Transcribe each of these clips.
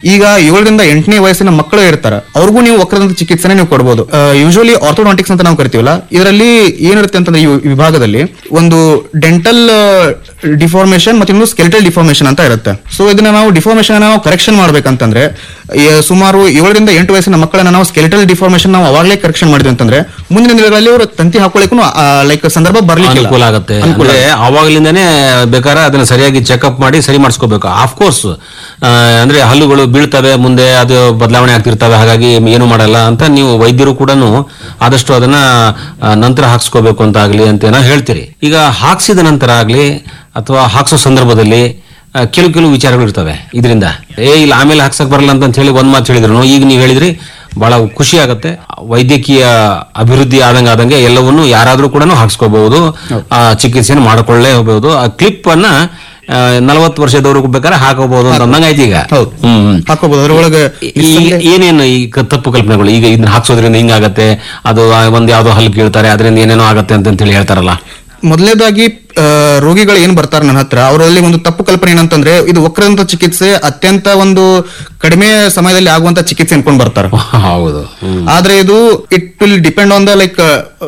ಈಗ ಏಳರಿಂದ ಎಂಟನೇ ವಯಸ್ಸಿನ ಮಕ್ಕಳು ಇರ್ತಾರೆ ಅವ್ರಿಗೂ ನೀವು ವಕ್ರದಂತ ಚಿಕಿತ್ಸೆನೆ ನೀವು ಕೊಡಬಹುದು ಯೂಶುವಲಿ ಆರ್ಥೋಡಾಂಟಿಕ್ಸ್ ಅಂತ ನಾವು ಕರಿತೀವಲ್ಲ ಇದರಲ್ಲಿ ಏನಿರುತ್ತೆ ಅಂತಂದ್ರೆ ಈ ವಿಭಾಗದಲ್ಲಿ ಒಂದು ಡೆಂಟಲ್ ಡಿಫಾರ್ಮೇಶನ್ ಮತ್ತೆ ಇನ್ನೊಂದು ಸ್ಕೆಲ್ಟಲ್ ಡಿಫಾರ್ಮೇಶನ್ ಅಂತ ಇರುತ್ತೆ ಸೊ ಇದನ್ನ ನಾವು ಡಿಫಾರ್ಮೇಶನ್ ನಾವು ಕರೆಕ್ಷನ್ ಮಾಡ್ಬೇಕಂತಂದ್ರೆ ಈ ಸುಮಾರು ಏಳರಿಂದ ಎಂಟು ವಯಸ್ಸಿನ ಮಕ್ಕಳನ್ನ ನಾವು ಸ್ಕೆಲ್ಟಲ್ ಡಿಫಾರ್ಮೇಶನ್ ನಾವು ಅವಾಗಲೇ ಕರೆಕ್ಷನ್ ಮಾಡಿದ್ವಿ ಅಂತಂದ್ರೆ ಮುಂದಿನ ದಿನಗಳಲ್ಲಿ ಅವರು ತಂತಿ ಹಾಕೊಳ್ಳಿಕ್ಕೂ ಲೈಕ್ ಸಂದರ್ಭ ಬರ್ಲಿಕ್ಕೆ ಅನುಕೂಲ ಆಗುತ್ತೆ ಅಂದ್ರೆ ಆವಾಗಲಿಂದಾನೇ ಬೇಕಾದ್ರೆ ಅದನ್ನ ಸರಿಯಾಗಿ ಚೆಕಪ್ ಮಾಡಿ ಸರಿ ಮಾಡಿಸ್ಕೋಬೇಕು ಆಫ್ ಕೋರ್ಸ್ ಅಂದ್ರೆ ಹಲ್ಲುಗಳು ಬೀಳ್ತವೆ ಮುಂದೆ ಅದು ಬದಲಾವಣೆ ಆಗ್ತಿರ್ತವೆ ಹಾಗಾಗಿ ಏನು ಮಾಡಲ್ಲ ಅಂತ ನೀವು ವೈದ್ಯರು ಕೂಡ ಆದಷ್ಟು ಅದನ್ನ ಆ, ನಂತರ ಹಾಕ್ಸ್ಕೋಬೇಕು ಅಂತ ಆಗ್ಲಿ ಅಂತ ಏನೋ ಹೇಳ್ತೀರಿ ಈಗ ಹಾಕ್ಸಿದ ನಂತರ ಆಗ್ಲಿ ಅಥವಾ ಹಾಕ್ಸೋ ಸಂದರ್ಭದಲ್ಲಿ ಆ, ಕೆಲವು ಕೆಲವು ವಿಚಾರಗಳು ಇರ್ತವೆ ಇದರಿಂದ ಏ ಇಲ್ಲ ಆಮೇಲೆ ಹಾಕ್ಸಕ್ ಬರಲ್ಲ ಅಂತ ಹೇಳಿ ಒಂದ್ ಮಾತು ಹೇಳಿದ್ರು ಈಗ ನೀವು ಹೇಳಿದ್ರಿ ಬಹಳ ಖುಷಿ ಆಗುತ್ತೆ ವೈದ್ಯಕೀಯ ಅಭಿವೃದ್ಧಿ ಆದಂಗೆ ಆದಂಗೆ ಎಲ್ಲವನ್ನು ಯಾರಾದ್ರೂ ಕೂಡ ಹಾಕ್ಸ್ಕೋಬಹುದು ಆ ಚಿಕಿತ್ಸೆಯನ್ನು ಮಾಡಿಕೊಳ್ಳೇ ಹೋಗಬಹುದು ಆ ಕ್ಲಿಪ್ ಅನ್ನ ನಲವತ್ತು ವರ್ಷದವರೆಗೂ ಬೇಕಾದ್ರೆ ಹಾಕೋಬಹುದು ಅಂತ ಅಂದಂಗೆ ಆಯ್ತು ಈಗ ಹೌದು. ಹ್ಮ್ ಹಾಕೋಬಹುದು ಅದ್ರೊಳಗೆ ಈಗ ಏನೇನು ಈ ಕ- ತಪ್ಪು ಕಲ್ಪನೆಗಳು ಈಗ ಇದನ್ನ ಹಾಕ್ಸೋದ್ರಿಂದ ಹಿಂಗಾಗತ್ತೆ ಅದು ಆ, ಒಂದ್ ಯಾವ್ದೋ ಹಲ್ಲು ಕೀಳ್ತಾರೆ ಅದರಿಂದ ಏನೇನೋ ಆಗತ್ತೆ ಅಂತ ಹೇಳಿ ಹೇಳ್ತಾರಲ್ಲ ಮೊದಲನೇದಾಗಿ ಆ, ರೋಗಿಗಳು ಏನ್ ಬರ್ತಾರೆ ನನ್ನ ಹತ್ರ ಅವರಲ್ಲಿ ಒಂದು ತಪ್ಪು ಕಲ್ಪನೆ ಏನಂತಂದ್ರೆ ಇದು ವಕ್ರದಂತ ಚಿಕಿತ್ಸೆ ಅತ್ಯಂತ ಒಂದು ಕಡಿಮೆ ಸಮಯದಲ್ಲಿ ಆಗುವಂತ ಚಿಕಿತ್ಸೆ ಅನ್ಕೊಂಡ್ ಬರ್ತಾರೆ ಹೌದು ಹ್ಮ್. ಆದ್ರೆ ಇದು it will depend on the like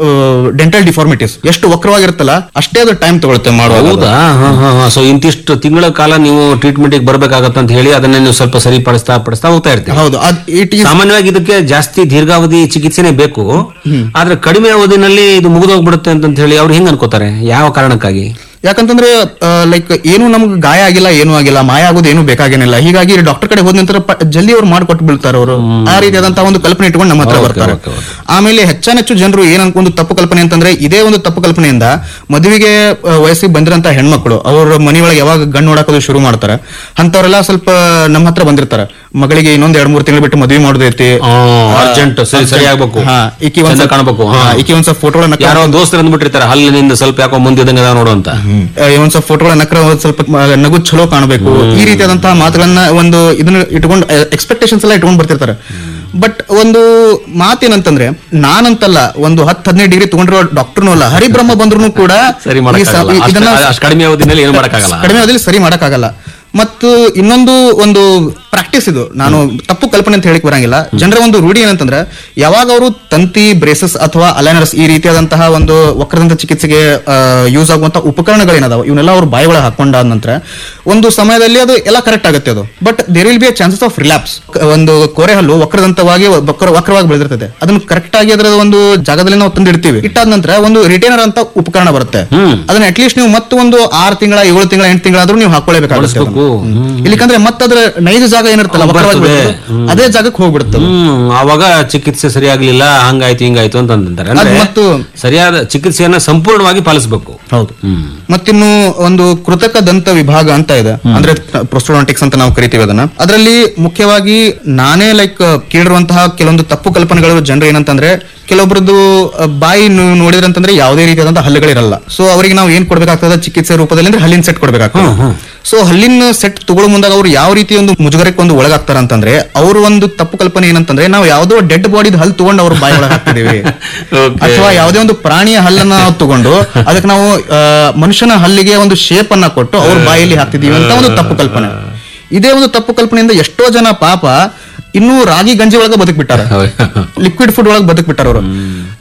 dental deformities ಎಷ್ಟು ವಕ್ರವಾಗಿರುತ್ತಲ್ಲ ಅಷ್ಟೇ ಅದು ಟೈಮ್ ತಗೊಳುತ್ತೆ ಮಾಡುವಾಗ ಹೌದಾ ಸೊ ಇಂತಿಷ್ಟು ತಿಂಗಳ ಕಾಲ ನೀವು ಟ್ರೀಟ್ಮೆಂಟ್ ಬರ್ಬೇಕಾಗತ್ತೆ ಅಂತ ಹೇಳಿ ಅದನ್ನ ನೀವು ಸ್ವಲ್ಪ ಸರಿಪಡಿಸ್ತಾ ಪಡಿಸ್ತಾ ಹೋಗ್ತಾ ಇರ್ತೀವಿ ಹೌದು ಅದ್ ಇಟ್ ಈಸ್ ಸಾಮಾನ್ಯವಾಗಿ ಇದಕ್ಕೆ ಜಾಸ್ತಿ ದೀರ್ಘಾವಧಿ ಚಿಕಿತ್ಸೆನೇ ಬೇಕು ಆದ್ರೆ ಕಡಿಮೆ ಅವಧಿನಲ್ಲಿ ಇದು ಮುಗಿದೋಗ್ಬಿಡುತ್ತೆ ಅಂತ ಹೇಳಿ ಅವ್ರು ಹೆಂಗ್ ಅನ್ಕೋತಾರೆ ಯಾವ ಕಾರಣಕ್ಕಾಗಿ ಯಾಕಂತಂದ್ರೆ ಲೈಕ್ ಏನು ನಮ್ಗೆ ಗಾಯ ಆಗಿಲ್ಲ ಏನೂ ಆಗಿಲ್ಲ ಮಾಯ ಆಗೋದು ಏನು ಬೇಕಾಗೇನಿಲ್ಲ ಹೀಗಾಗಿ ಡಾಕ್ಟರ್ ಕಡೆ ಹೋದ ನಂತರ ಪ- ಜಲ್ದಿ ಅವ್ರು ಮಾಡಿಕೊಟ್ಟು ಬೀಳ್ತಾರೆ ಅವರು ಆ ರೀತಿಯಾದಂತಹ ಒಂದು ಕಲ್ಪನೆ ಇಟ್ಕೊಂಡು ನಮ್ಮ ಹತ್ರ ಬರ್ತಾರೆ okay, ಆಮೇಲೆ ಹೆಚ್ಚಾನೆಚ್ಚು ಜನರು ಏನ್ ಅನ್ಕೊಂಡು ತಪ್ಪು ಕಲ್ಪನೆ ಅಂತಂದ್ರೆ ಇದೇ ಒಂದು ತಪ್ಪು ಕಲ್ಪನೆಯಿಂದ ಮದುವೆಗೆ ಆ, ವಯಸ್ಸಿಗೆ ಬಂದಿರಂತ ಹೆಣ್ಮಕ್ಳು ಅವ್ರ ಮನೆಯೊಳಗೆ ಯಾವಾಗ ಗಣ್ಣು ನೋಡಾಕೋದು ಶುರು ಮಾಡ್ತಾರೆ ಅಂತವ್ರೆಲ್ಲ ಸ್ವಲ್ಪ ನಮ್ಮ ಹತ್ರ ಬಂದಿರ್ತಾರೆ ಮಗಳಿಗೆ ಇನ್ನೊಂದ್ ಎರಡ್ ಮೂರ್ ತಿಂಗಳು ಬಿಟ್ಟು ಮದುವೆ ಮಾಡೋದೈತಿ ಅರ್ಜೆಂಟ್ ಸರಿ ಸರಿ ಆಗ್ಬೇಕು ಹಾ ಈಕಿ ಒಂದ್ ಚಂದ ಸ್ವಲ್ಪ- ಕಾಣ್ಬೇಕು ಹಾ, ಹಾ. ಈಕಿ ಒಂದ್ ಸ್ವಲ್ಪ ಫೋಟೋಗಳನ್ನ ಯಾರೋ ದೋಸ್ತರು ಅಂದ್ಬಿಟ್ಟಿರ್ತಾರೆ ಹಲ್ಲಿನಿಂದ ಸ್ವಲ್ಪ ಯಾಕೋ ಮುಂದಿದಂಗ ಅದಾವ ನೋಡು ಅಂತ ಒಂದ್ ಸ್ವಲ್ಪ ಫೋಟೋಗಳ ನಕ್ರ ಒಂದ್ ಸ್ವಲ್ಪ ಮ- ನಗು ಚಲೋ ಕಾಣಬೇಕು ಈ ರೀತಿಯಾದಂತಹ ಮಾತುಗಳನ್ನ ಒಂದು ಇದನ್ನ ಇಟ್ಕೊಂಡು ಎಕ್ಸ್ಪೆಕ್ಟೇಷನ್ಸ್ ಎಲ್ಲ ಇಟ್ಕೊಂಡು ಬರ್ತಿರ್ತಾರೆ ಬಟ್ ಒಂದು ಮಾತೇನಂತಂದ್ರೆ ನಾನಂತಲ್ಲ ಒಂದು ಹತ್ತು ಹದಿನೈದು ಡಿಗ್ರಿ ತಗೊಂಡಿರೋ ಡಾಕ್ಟರ್ನೂ ಅಲ್ಲ ಹರಿಬ್ರಹ್ಮ ಬಂದ್ರು ಕೂಡ ಸರಿ ಈ ಸ- ಮಾಡಕ್ಕಾಗಲ್ಲ ಈ- ಇದನ್ನ ಅಷ್ಟು- ಅಷ್ಟು ಕಡಿಮೆ ಅವಧಿನಲ್ಲಿ ಏನು ಮಾಡಕ್ಕಾಗಲ್ಲ ಕಡಿಮೆ ಅವಧಿಯಲ್ಲಿ ಸರಿ ಮಾಡಕ್ಕಾಗಲ್ಲ ಮತ್ತು ಇನ್ನೊಂದು ಒಂದು ಪ್ರಾಕ್ಟೀಸ್ ಇದು ನಾನು ತಪ್ಪು ಕಲ್ಪನೆ ಅಂತ ಹೇಳಿಕ್ ಬರಂಗಿಲ್ಲ ಜನರ ಒಂದು ರೂಢಿ ಏನಂತಂದ್ರೆ ಯಾವಾಗ ಅವರು ತಂತಿ ಬ್ರೇಸಸ್ ಅಥವಾ ಅಲೈನರ್ಸ್ ಈ ರೀತಿಯಾದಂತಹ ಒಂದು ವಕ್ರದಂತ ಚಿಕಿತ್ಸೆಗೆ ಯೂಸ್ ಆಗುವಂತ ಉಪಕರಣಗಳೇನದಾವ ಇವನ್ನೆಲ್ಲ ಅವ್ರು ಬಾಯಿ ಒಳಗೆ ಹಾಕೊಂಡಾದ ನಂತರ ಒಂದು ಸಮಯದಲ್ಲಿ ಅದು ಎಲ್ಲ ಕರೆಕ್ಟ್ ಆಗುತ್ತೆ ಅದು but there will be chances of relapse ಒಂದು ಕೋರೆ ಹಲ್ಲು ವಕ್ರದಂತವಾಗಿ ವಕ್ರ ವಕ್ರವಾಗಿ ಬೆಳೆದಿರ್ತದೆ ಅದನ್ನ ಕರೆಕ್ಟ್ ಆಗಿ ಅದರ ಒಂದು ಜಾಗದಲ್ಲಿ ನಾವು ತಂದಿಡ್ತೀವಿ ಇಟ್ಟಾದ ನಂತರ ಒಂದು ರಿಟೈನರ್ ಅಂತ ಉಪಕರಣ ಬರುತ್ತೆ ಅದನ್ನ ಅಟ್ಲೀಸ್ಟ್ ನೀವು ಮತ್ತೆ ಒಂದು ಆರು ತಿಂಗಳ ಏಳು ತಿಂಗಳ ಎಂಟು ತಿಂಗಳಾದ್ರೂ ನೀವು ಹಾಕೊಳ್ಳೇಬೇಕಾಗುತ್ತೆ ಅದನ್ನ. ಬಳಸ್ಬೇಕು. ಇಲ್ಲಿಕಂದ್ರೆ ಮತ್ತೆ ಅದರ ನೈಜ ಜಾಗ ಏನಿರುತ್ತಲ್ಲ ವಕ್ರವಾಗಿ ಬರ್ತದೆ. ಬೆಳೆದಿರೋದು, ಅದೇ ಜಾಗಕ್ಕೆ ಹೋಗ್ಬಿಡುತ್ತೆ ಅದು. ಹ್ಮ್ ಅವಾಗ ಚಿಕಿತ್ಸೆ ಸರಿಯಾಗ್ಲಿಲ್ಲ ಹಂಗಾಯ್ತು ಹಿಂಗಾಯ್ತು ಅಂತ ಅಂತಾರೆ ಅಂದ್ರೆ ಅದ್ ಮತ್ತು- ಸರಿಯಾದ ಚಿಕಿತ್ಸೆಯನ್ನ ಸಂಪೂರ್ಣವಾಗಿ ಪಾಲಿಸಬೇಕು ಹೌದು ಹ್ಮ್ ಮತ್ತಿನ್ನು ಒಂದು ಕೃತಕ ದಂತ ವಿಭಾಗ ಅಂತ ಇದೆ ಅಂದ್ರೆ ಪ್ರೊಸ್ಟೋಡಾಂಟಿಕ್ಸ್ ಅಂತ ನಾವು ಕರಿತೀವಿ ಅದನ್ನ ಅದರಲ್ಲಿ ಮುಖ್ಯವಾಗಿ ನಾನೇ ಲೈಕ್ ಕೇಳಿರುವಂತಹ ಕೆಲವೊಂದು ತಪ್ಪು ಕಲ್ಪನೆಗಳು ಜನರು ಏನಂತಂದ್ರೆ ಕೆಲವೊಬ್ರದ್ದು ಆ, ಬಾಯಿ ನೀವು ನೋಡಿದ್ರಂತಂದ್ರೆ ಯಾವುದೇ ರೀತಿಯಾದಂತಹ ಹಲ್ಲುಗಳಿರಲ್ಲ ಸೊ ಅವರಿಗೆ ನಾವು ಏನ್ ಕೊಡ್ಬೇಕಾಗ್ತದೆ ಚಿಕಿತ್ಸೆ ರೂಪದಲ್ಲಿ ಅಂದ್ರೆ ಹಲ್ಲಿನ ಸೆಟ್ ಕೊಡ್ಬೇಕಾಗ್ತದೆ ಸೊ ಹಲ್ಲಿನ ಸೆಟ್ ತಗೊಳ್ಳೋ ಮುಂದಾಗ ಅವ್ರು ಯಾವ ರೀತಿ ಒಂದು ಮುಜುಗರಕ್ಕೆ ಒಂದು ಒಳಗಾಗ್ತಾರ ಅಂತಂದ್ರೆ ಅವರು ಒಂದು ತಪ್ಪು ಕಲ್ಪನೆ ಏನಂತಂದ್ರೆ ನಾವು ಯಾವುದೋ ಡೆಡ್ ಬಾಡಿದ ಹಲ್ಲು ತಗೊಂಡು ಅವ್ರ ಬಾಯಿ ಒಳಗೆ ಹಾಕ್ತಿದೀವಿ Okay. ಅಥವಾ ಯಾವುದೇ ಒಂದು ಪ್ರಾಣಿಯ ಹಲ್ಲನ್ನ ನಾವು ತಗೊಂಡು ಅದಕ್ಕೆ ನಾವು ಆ, ಮನುಷ್ಯನ ಹಲ್ಲಿಗೆ ಒಂದು ಶೇಪ್ ಅನ್ನ ಕೊಟ್ಟು ಅವ್ರ ಬಾಯಲ್ಲಿ ಹಾಕ್ತಿದೀವಿ ಅಂತ ಒಂದು ತಪ್ಪು ಕಲ್ಪನೆ ಇದೇ ಒಂದು ತಪ್ಪು ಕಲ್ಪನೆಯಿಂದ ಎಷ್ಟೋ ಜನ ಪಾಪ ಇನ್ನೂ ರಾಗಿ ಗಂಜಿ ಒಳಗೆ ಬದುಕ್ಬಿಟ್ಟಾರ ಲಿಕ್ವಿಡ್ ಫುಡ್ ಒಳಗೆ ಬದುಕ್ಬಿಟ್ಟಾರ ಅವರು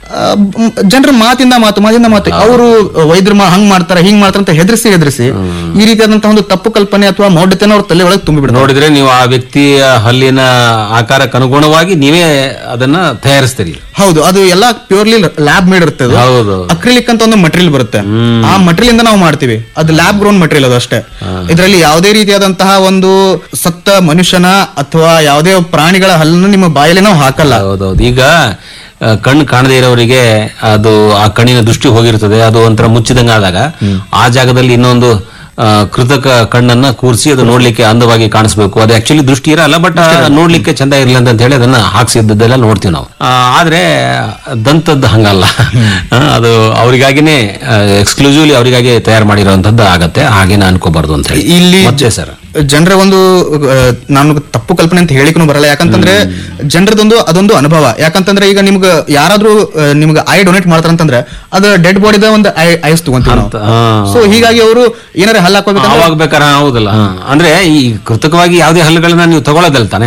ಜನರ ಮಾತಿಂದ ಮಾತು ಮಾತಿಂದ ಮಾತು ಅವರು ವೈದ್ಯರು ಮಾ- ಹಂಗ್ ಮಾಡ್ತಾರ ಹಿಂಗ್ ಮಾಡ್ತಾರ ಅಂತ ಹೆದರಿಸಿ ಹೆದರಿಸಿ ಈ ರೀತಿಯಾದಂತಹ ಒಂದು ತಪ್ಪು ಕಲ್ಪನೆ ಅಥವಾ ಮೌಢ್ಯತೆನ ಅವ್ರ ತಲೆ ಒಳಗೆ ತುಂಬಿಬಿಡ್ತಾರೆ ನೋಡಿದ್ರೆ ನೀವು ಆ ವ್ಯಕ್ತಿಯ ಹಲ್ಲಿನ ಆಕಾರಕ್ಕೆ ಅನುಗುಣವಾಗಿ ನೀವೇ ಅದನ್ನ ತಯಾರಿಸ್ತೀರಿ ಹೌದು ಅದು ಎಲ್ಲ ಪ್ಯೂರ್ಲಿ ಲ್ಯಾಬ್ ಮೇಡ್ ಇರುತ್ತೆ ಅದು. ಹೌದು. ಅಕ್ರಿಲಿಕ್ ಅಂತ ಒಂದು ಮಟೀರಿಯಲ್ ಬರುತ್ತೆ ಆ ಮಟೀರಿಯಲ್ ಇಂದ ನಾವು ಮಾಡ್ತೀವಿ ಅದು ಲ್ಯಾಬ್ ಗ್ರೋನ್ ಮಟೀರಿಯಲ್ ಅದು ಅಷ್ಟೇ ಇದರಲ್ಲಿ ಯಾವುದೇ ರೀತಿಯಾದಂತಹ ಒಂದು ಸತ್ತ ಮನುಷ್ಯನ ಅಥವಾ ಯಾವುದೇ ಪ್ರಾಣಿಗಳ ಹಲ್ಲನ್ನು ನಿಮ್ಮ ಬಾಯಲ್ಲಿ ನಾವು ಹಾಕಲ್ಲ ಹೌದೌದು ಈಗ ಆ, ಕಣ್ಣು ಕಾಣದೇ ಇರೋರಿಗೆ ಅದು ಆ ಕಣ್ಣಿನ ದೃಷ್ಟಿ ಹೋಗಿರ್ತದೆ ಅದು ಒಂಥರ ಮುಚ್ಚಿದಂಗ ಆದಾಗ ಆ ಜಾಗದಲ್ಲಿ ಇನ್ನೊಂದು ಆ, ಕೃತಕ ಕಣ್ಣನ್ನ ಕೂರಿಸಿ ಅದು ನೋಡ್ಲಿಕ್ಕೆ ಅಂದವಾಗಿ ಕಾಣಿಸ್ಬೇಕು ಅದು ಆಕ್ಚುಲಿ ದೃಷ್ಟಿ ಇರಲ್ಲ ಬಟ್ ನೋಡ್ಲಿಕ್ಕೆ ಚಂದ ಇರ್ಲಿ ಅಂತ ಹೇಳಿ ಅದನ್ನ ಹಾಕ್ಸಿದ್ದೆಲ್ಲ ನೋಡ್ತೀವಿ ನಾವು ಆ, ಆದ್ರೆ ದಂತದ್ದು ಹಂಗಲ್ಲ ಆ, ಅದು ಅವರಿಗಾಗಿನೇ ಎಕ್ಸ್ಕ್ಲೂಸಿವ್ಲಿ ಅವರಿಗಾಗಿ ತಯಾರು ಮಾಡಿರೋಂಥದ್ದು ಆಗತ್ತೆ ಹಾಗೇನೆ ಅನ್ಕೋಬಾರ್ದು ಅಂತ ಹೇಳಿ ಇಲ್ಲಿ ಮತ್ತೆ ಸರ್ ಜನರ ಒಂದು ಆ, ನಾನು ತಪ್ಪು ಕಲ್ಪನೆ ಅಂತ ಹೇಳಿಕೂ ಬರಲ್ಲ ಯಾಕಂತಂದ್ರೆ ಜನರದೊಂದು ಅದೊಂದು ಅನುಭವ ಯಾಕಂತಂದ್ರೆ ಈಗ ನಿಮ್ಗೆ ಯಾರಾದ್ರೂ ಆ, ನಿಮ್ಗೆ ಐ ಡೊನೇಟ್ ಮಾಡ್ತಾರ ಅಂತಂದ್ರೆ ಅದು ಡೆಡ್ ಬಾಡಿದ ಒಂದು ಐ ಐಸ್ ತಗೊಂತೀವಿ ಅಂತ, ಹಾ. ಸೊ ಹೀಗಾಗಿ ಅವರು ಏನಾರ ಹಲ್ಲ ಹಾಕೋಬೇಕಂದ್ರೆ ಅವಾಗ ಬೇಕಾರೆ ಹೌದಲ್ಲ ಅಂದ್ರೆ ಈ ಕೃತಕವಾಗಿ ಯಾವುದೇ ಹಲ್ಲುಗಳನ್ನ ನೀವು ತಗೊಳ್ಳೋದಲ್ಲ ತಾನೆ